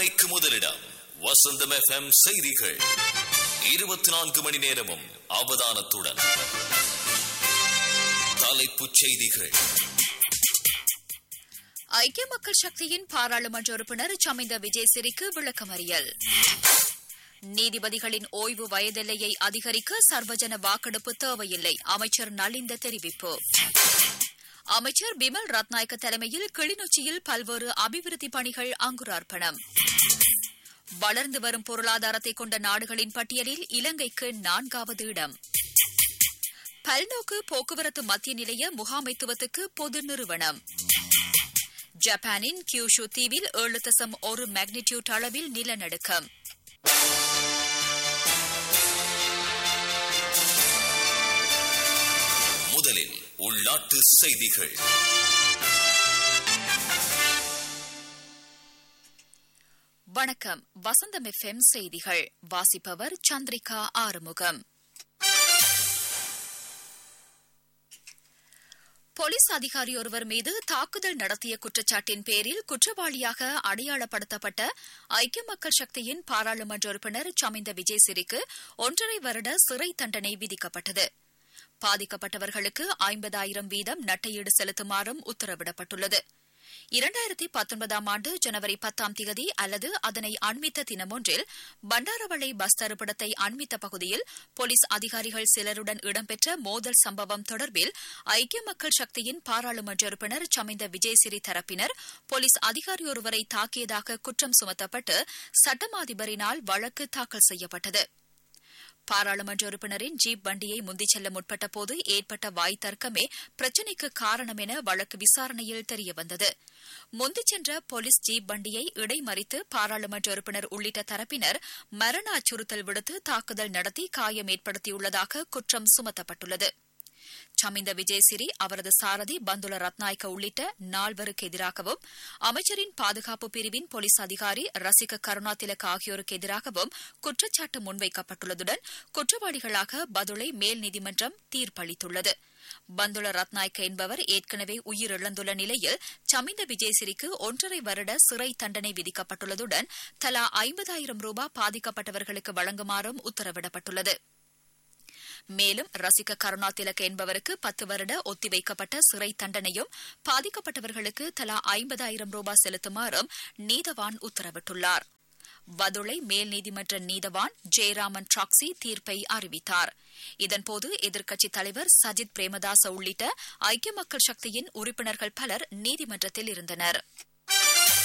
உண்மைக்கு முதலிடம் வசந்தம் எஃப்எம் செய்திகள் இருபத்தி நான்கு மணி நேரமும் அவதானத்துடன் தலைப்புச் செய்திகள் ஐக்கிய மக்கள் சக்தியின் பாராளுமன்ற உறுப்பினர் சமிந்த விஜயசிறிக்கு விளக்கமறியல் நீதிபதிகளின் ஓய்வு வயதெல்லையை அதிகரிக்க சர்வஜன வாக்கெடுப்பு தேவையில்லை அமைச்சர் நலிந்த தெரிவிப்பு அமைச்சர் பிமல் ரத்நாயக்க தலைமையில் கிளிநொச்சியில் பல்வேறு அபிவிருத்தி பணிகள் அங்குரார்ப்பணம் வளர்ந்து வரும் பொருளாதாரத்தை கொண்ட நாடுகளின் பட்டியலில் இலங்கைக்கு நான்காவது இடம் பல்நோக்கு போக்குவரத்து மத்திய நிலைய முகாமைத்துவத்துக்கு பொது நிறுவனம் ஜப்பானின் கியூஷு தீவில் ஏழு தசம் ஒரு மேக்னிடியூட் அளவில் நிலநடுக்கம் முதலில் உள்நாட்டு செய்திகள் வணக்கம் வசந்தம் எஃப்எம் செய்திகள் வாசிப்பவர் சந்திரிகா ஆறுமுகம் போலீஸ் அதிகாரியொருவர் மீது தாக்குதல் நடத்திய குற்றச்சாட்டின் பேரில் குற்றவாளியாக அடையாளப்படுத்தப்பட்ட ஐக்கிய மக்கள் சக்தியின் பாராளுமன்ற உறுப்பினர் சமிந்த விஜயசிறிக்கு ஒன்றரை வருட சிறை தண்டனை விதிக்கப்பட்டது பாதிக்கப்பட்டவர்களுக்கு ஐம்பதாயிரம் வீதம் நட்டையீடு செலுத்துமாறும் உத்தரவிடப்பட்டுள்ளது இரண்டாயிரத்தி பத்தொன்பதாம் ஆண்டு ஜனவரி பத்தாம் தேதி அல்லது அதனை அண்மித்த தினமொன்றில் பண்டாரவளை பஸ் தருப்பிடத்தை அண்மித்த பகுதியில் போலீஸ் அதிகாரிகள் சிலருடன் இடம்பெற்ற மோதல் சம்பவம் தொடர்பில் ஐக்கிய மக்கள் சக்தியின் பாராளுமன்ற உறுப்பினர் சமிந்த விஜயசிறி தரப்பினர் போலீஸ் அதிகாரியொருவரை தாக்கியதாக குற்றம் சுமத்தப்பட்டு சட்டமாதிபரினால் வழக்கு தாக்கல் செய்யப்பட்டது பாராளுமன்ற உறுப்பினரின் ஜீப் வண்டியை முந்திச் செல்ல முற்பட்ட போது ஏற்பட்ட வாய் தர்க்கமே பிரச்சினைக்கு காரணம் என வழக்கு விசாரணையில் தெரியவந்தது முந்திச் சென்ற போலீஸ் ஜீப் வண்டியை இடைமறித்து பாராளுமன்ற உறுப்பினர் உள்ளிட்ட தரப்பினர் மரண அச்சுறுத்தல் விடுத்து தாக்குதல் நடத்தி காயம் ஏற்படுத்தியுள்ளதாக குற்றம் சுமத்தப்பட்டுள்ளது சமிந்த விஜயசிறி அவரது சாரதி பந்துல ரத்நாயக்க உள்ளிட்ட நால்வருக்கு எதிராகவும் அமைச்சரின் பாதுகாப்பு பிரிவின் போலீஸ் அதிகாரி ரசிக கருணாதிலக் ஆகியோருக்கு எதிராகவும் குற்றச்சாட்டு முன்வைக்கப்பட்டுள்ளதுடன் குற்றவாளிகளாக பதுளை மேல் நீதிமன்றம் தீர்ப்பளித்துள்ளது பந்துல ரத்நாயக்க என்பவர் ஏற்கனவே உயிரிழந்துள்ள நிலையில் சமிந்த விஜயசிறிக்கு ஒன்றரை வருட சிறை தண்டனை விதிக்கப்பட்டுள்ளதுடன் தலா ஐம்பதாயிரம் ரூபாய் பாதிக்கப்பட்டவர்களுக்கு வழங்குமாறும் உத்தரவிடப்பட்டுள்ளது மேலும் ரசிக கருணாதிலக் என்பவருக்கு பத்து வருட ஒத்திவைக்கப்பட்ட சிறை தண்டனையும் பாதிக்கப்பட்டவர்களுக்கு தலா ஐம்பதாயிரம் ரூபாய் செலுத்துமாறும் நீதவான் உத்தரவிட்டுள்ளார் வதுளை மேல் நீதிமன்ற நீதவான் ஜெயராமன் ட்ராக்சி தீர்ப்பை அறிவித்தார் இதன்போது எதிர்க்கட்சித் தலைவர் சஜித் பிரேமதாச உள்ளிட்ட ஐக்கிய மக்கள் சக்தியின் உறுப்பினர்கள் பலர் நீதிமன்றத்தில் இருந்தனா்